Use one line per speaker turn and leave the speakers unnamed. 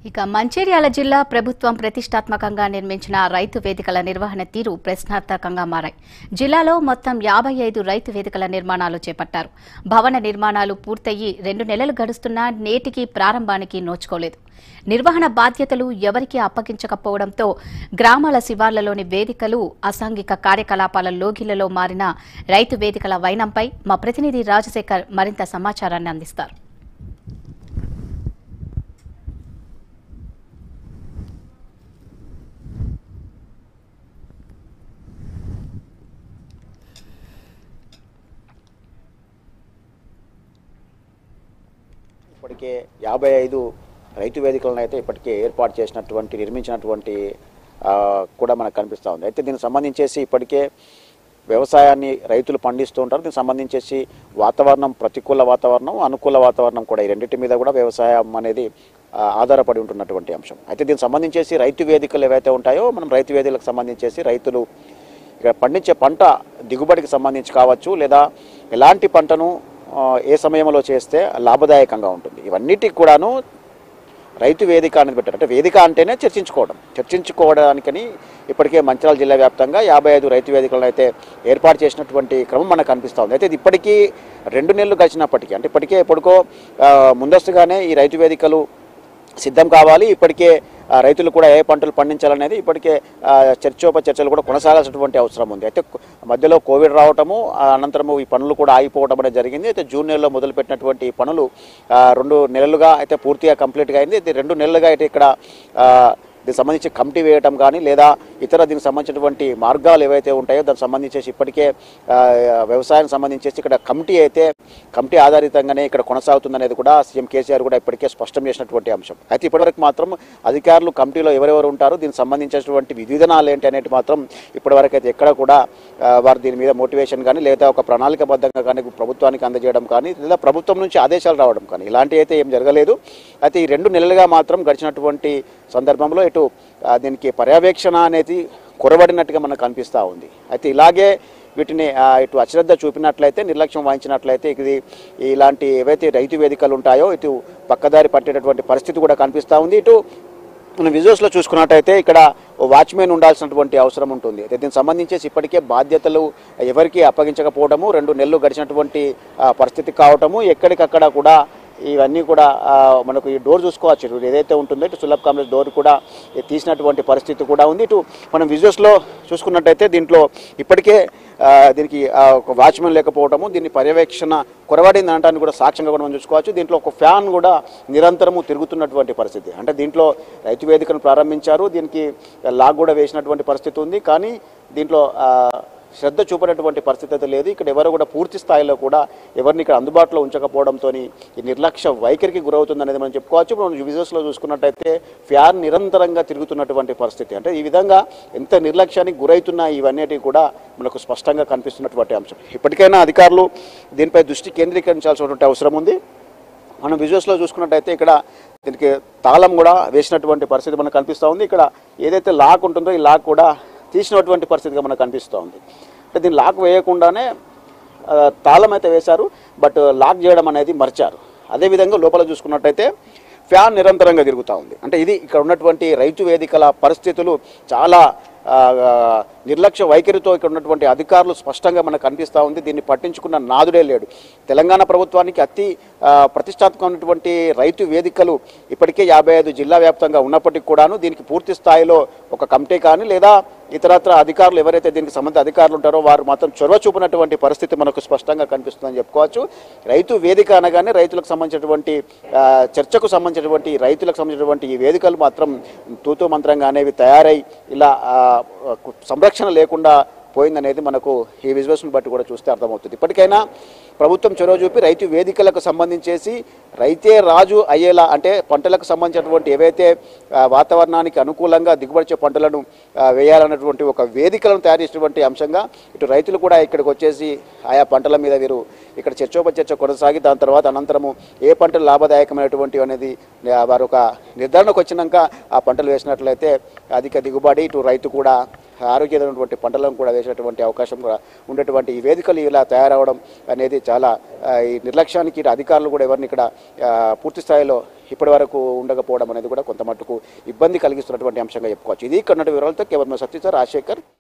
ఇక మంచిర్యాల జిల్లా ప్రభుత్వం ప్రతిష్టాత్మకంగా నిర్మించిన రైతు వేదికల నిర్వహణ తీరు ప్రశ్నార్థకంగా మారాయి జిల్లాలో మొత్తం యాభై ఐదు రైతు వేదికల నిర్మాణాలు చేపట్టారు భవన నిర్మాణాలు పూర్తయి రెండు నెలలు గడుస్తున్నా నేటికి ప్రారంభానికి నోచుకోలేదు నిర్వహణ బాధ్యతలు ఎవరికీ అప్పగించకపోవడంతో గ్రామాల శివార్లలోని వేదికలు అసాంఘిక కార్యకలాపాల లోగిలలో మారిన రైతు వేదికల వైనంపై మా ప్రతినిధి రాజశేఖర్ మరింత సమాచారాన్ని అందిస్తారు
ఇప్పటికే యాభై ఐదు రైతు వేదికలను అయితే ఇప్పటికే ఏర్పాటు చేసినటువంటి నిర్మించినటువంటి ఆ, కూడా మనకు కనిపిస్తూ ఉంది అయితే దీనికి సంబంధించేసి ఇప్పటికే వ్యవసాయాన్ని రైతులు పండిస్తూ ఉంటారు దీనికి సంబంధించేసి వాతావరణం ప్రతికూల వాతావరణం అనుకూల వాతావరణం కూడా ఈ రెండింటి మీద కూడా వ్యవసాయం అనేది ఆ, ఆధారపడి ఉంటున్నటువంటి అంశం అయితే దీనికి సంబంధించేసి రైతు వేదికలు ఏవైతే ఉంటాయో మనం రైతు వేదికలకు సంబంధించేసి రైతులు ఇక్కడ పండించే పంట దిగుబడికి సంబంధించి కావచ్చు లేదా ఎలాంటి పంటను ఆ, ఏ సమయంలో చేస్తే లాభదాయకంగా ఉంటుంది ఇవన్నిటికి కూడాను రైతు వేదిక అనేది పెట్టారు అంటే వేదిక అంటేనే చర్చించుకోవడం చర్చించుకోవడానికని ఇప్పటికే మంచిర్యాల జిల్లా వ్యాప్తంగా యాభై ఐదు రైతు వేదికలను అయితే ఏర్పాటు చేసినటువంటి క్రమం మనకు కనిపిస్తూ ఉంది అయితే ఇది ఇప్పటికీ రెండు నెలలు గడిచినప్పటికీ అంటే ఇప్పటికే ఎప్పటికో ఆ, ముందస్తుగానే ఈ రైతు వేదికలు సిద్ధం కావాలి ఇప్పటికే ఆ, రైతులు కూడా ఏ పంటలు పండించాలనేది ఇప్పటికే ఆ, చర్చోపచర్చలు కూడా కొనసాగాల్సినటువంటి అవసరం ఉంది అయితే కొ- మధ్యలో కోవిడ్ రావటము ఆ, అనంతరము ఈ పనులు కూడా ఆగిపోవడం అనేది జరిగింది అయితే జూన్ నెలలో మొదలుపెట్టినటువంటి ఈ పనులు ఆ, రెండు నెలలుగా అయితే పూర్తిగా కంప్లీట్గా అయింది అయితే రెండు నెలలుగా అయితే ఇక్కడ ఆ, దీనికి సంబంధించి కమిటీ వేయటం కానీ లేదా ఇతర దీనికి సంబంధించినటువంటి మార్గాలు ఏవైతే ఉంటాయో దానికి సంబంధించేసి ఇప్పటికే ఆ, వ్యవసాయానికి సంబంధించేసి ఇక్కడ కమిటీ అయితే కమిటీ ఆధారితంగానే ఇక్కడ కొనసాగుతుందనేది కూడా సీఎం కేసీఆర్ కూడా ఇప్పటికే స్పష్టం చేసినటువంటి అంశం అయితే ఇప్పటివరకు మాత్రం అధికారులు కమిటీలో ఎవరెవరు ఉంటారు దీనికి సంబంధించినటువంటి విధి విధానాలు ఏంటి అనేది మాత్రం ఇప్పటివరకు అయితే ఎక్కడ కూడా ఆ, వారు దీని మీద మోటివేషన్ కానీ లేదా ఒక ప్రణాళికబద్ధంగా కానీ ప్రభుత్వానికి అందజేయడం కానీ లేదా ప్రభుత్వం నుంచి ఆదేశాలు రావడం కానీ ఇలాంటి అయితే ఏం జరగలేదు అయితే ఈ రెండు నెలలుగా మాత్రం గడిచినటువంటి సందర్భంలో ఇటు ఆ, దీనికి పర్యవేక్షణ అనేది కొరబడినట్టుగా మనకు కనిపిస్తూ ఉంది అయితే ఇలాగే వీటిని ఆ, ఇటు అశ్రద్ధ చూపినట్లయితే నిర్లక్ష్యం వహించినట్లయితే ఇది ఇలాంటి ఏవైతే రైతు వేదికలు ఉంటాయో ఇటు పక్కదారి పట్టేటటువంటి పరిస్థితి కూడా కనిపిస్తూ ఉంది ఇటు మనం విజువల్స్లో చూసుకున్నట్టయితే ఇక్కడ వాచ్మెన్ ఉండాల్సినటువంటి అవసరం ఉంటుంది అయితే దీనికి సంబంధించేసి ఇప్పటికే బాధ్యతలు ఎవరికి అప్పగించకపోవడము రెండు నెలలు గడిచినటువంటి ఆ, పరిస్థితి కావటము ఎక్కడికక్కడ కూడా ఇవన్నీ కూడా ఆ, మనకు ఈ డోర్ చూసుకోవచ్చు ఇటు ఏదైతే ఉంటుందో ఇటు సులభ్ కాంప్లెక్స్ డోర్ కూడా తీసినటువంటి పరిస్థితి కూడా ఉంది ఇటు మనం విజువల్స్లో చూసుకున్నట్టయితే దీంట్లో ఇప్పటికే ఆ, దీనికి ఆ, ఒక వాచ్మెన్ లేకపోవడము దీన్ని పర్యవేక్షణ కొరవడింది అనడానికి కూడా సాక్ష్యంగా కూడా మనం చూసుకోవచ్చు దీంట్లో ఒక ఫ్యాన్ కూడా నిరంతరము తిరుగుతున్నటువంటి పరిస్థితి అంటే దీంట్లో రైతు వేదికను ప్రారంభించారు దీనికి లాగ్ కూడా వేసినటువంటి పరిస్థితి ఉంది కానీ దీంట్లో ఆ, శ్రద్ధ చూపినటువంటి పరిస్థితి అయితే లేదు ఇక్కడ ఎవరు కూడా పూర్తి స్థాయిలో కూడా ఎవరిని ఇక్కడ అందుబాటులో ఉంచకపోవడంతో ఈ నిర్లక్ష్య వైఖరికి గురవుతుంది అనేది మనం చెప్పుకోవచ్చు ఇప్పుడు మనం విజువల్స్లో చూసుకున్నట్టయితే ఫ్యాన్ నిరంతరంగా తిరుగుతున్నటువంటి పరిస్థితి అంటే ఈ విధంగా ఎంత నిర్లక్ష్యానికి గురవుతున్నా ఇవన్నీ కూడా మనకు స్పష్టంగా కనిపిస్తున్నటువంటి అంశం ఇప్పటికైనా అధికారులు దీనిపై దృష్టి కేంద్రీకరించాల్సినటువంటి అవసరం ఉంది మనం విజువల్స్లో చూసుకున్నట్టయితే ఇక్కడ దీనికి తాళం కూడా వేసినటువంటి పరిస్థితి మనకు కనిపిస్తూ ఉంది ఇక్కడ ఏదైతే లాక్ ఉంటుందో ఈ లాక్ కూడా తీసినటువంటి పరిస్థితిగా మనకు కనిపిస్తూ ఉంది అంటే దీన్ని లాక్ వేయకుండానే ఆ, తాళం అయితే వేశారు బట్ లాక్ చేయడం అనేది మర్చారు అదేవిధంగా లోపల చూసుకున్నట్టయితే ఫ్యాన్ నిరంతరంగా తిరుగుతూ ఉంది అంటే ఇది ఇక్కడ ఉన్నటువంటి రైతు వేదికల పరిస్థితులు చాలా ఆ, నిర్లక్ష్య వైఖరితో ఇక్కడ ఉన్నటువంటి అధికారులు స్పష్టంగా మనకు కనిపిస్తూ ఉంది దీన్ని పట్టించుకున్న నాదుడే లేడు తెలంగాణ ప్రభుత్వానికి అతి ఆ, ప్రతిష్టాత్మకమైనటువంటి రైతు వేదికలు ఇప్పటికే యాభై ఐదు జిల్లా వ్యాప్తంగా ఉన్నప్పటికీ కూడాను దీనికి పూర్తి స్థాయిలో ఒక కమిటీ కానీ లేదా ఇతరత్ర అధికారులు ఎవరైతే దీనికి సంబంధిత అధికారులు ఉంటారో వారు మాత్రం చొరవ చూపినటువంటి పరిస్థితి మనకు స్పష్టంగా కనిపిస్తుందని చెప్పుకోవచ్చు రైతు వేదిక అనగానే రైతులకు సంబంధించినటువంటి ఆ, చర్చకు సంబంధించినటువంటి రైతులకు సంబంధించినటువంటి ఈ వేదికలు మాత్రం తూతూ మంత్రంగా అనేవి తయారై ఇలా ఆ, సంరక్షణ లేకుండా పోయిందనేది మనకు ఈ విజువల్స్ని బట్టి కూడా చూస్తే అర్థమవుతుంది ఇప్పటికైనా ప్రభుత్వం చొరవ చూపి రైతు వేదికలకు సంబంధించేసి రైతే రాజు అయ్యేలా అంటే పంటలకు సంబంధించినటువంటి ఏవైతే ఆ, వాతావరణానికి అనుకూలంగా దిగుబడిచే పంటలను ఆ, వేయాలన్నటువంటి ఒక వేదికలను తయారు చేసినటువంటి అంశంగా ఇటు రైతులు కూడా ఇక్కడికి వచ్చేసి ఆయా పంటల మీద వీరు ఇక్కడ చర్చోపచర్చ కొనసాగి దాని తర్వాత అనంతరము ఏ పంటలు లాభదాయకమైనటువంటి అనేది ఆ, వారు ఒక నిర్ధారణకు వచ్చినాక ఆ పంటలు వేసినట్లయితే అధిక దిగుబడి ఇటు రైతు కూడా ఆరోగ్యమైనటువంటి పంటలను కూడా వేసేటువంటి అవకాశం కూడా ఉండేటువంటి ఈ వేదికలు ఇలా తయారవడం అనేది చాలా ఆ, ఈ నిర్లక్ష్యానికి ఇటు అధికారులు కూడా ఎవరిని ఇక్కడ ఆ, పూర్తి స్థాయిలో ఇప్పటి వరకు ఉండకపోవడం అనేది కూడా కొంత మట్టుకు ఇబ్బంది కలిగిస్తున్నటువంటి అంశంగా చెప్పుకోవచ్చు ఇది ఇక్కడ ఉన్నటువంటి వివరాలతో కేవలం సత్యసార్ రాజశేఖర్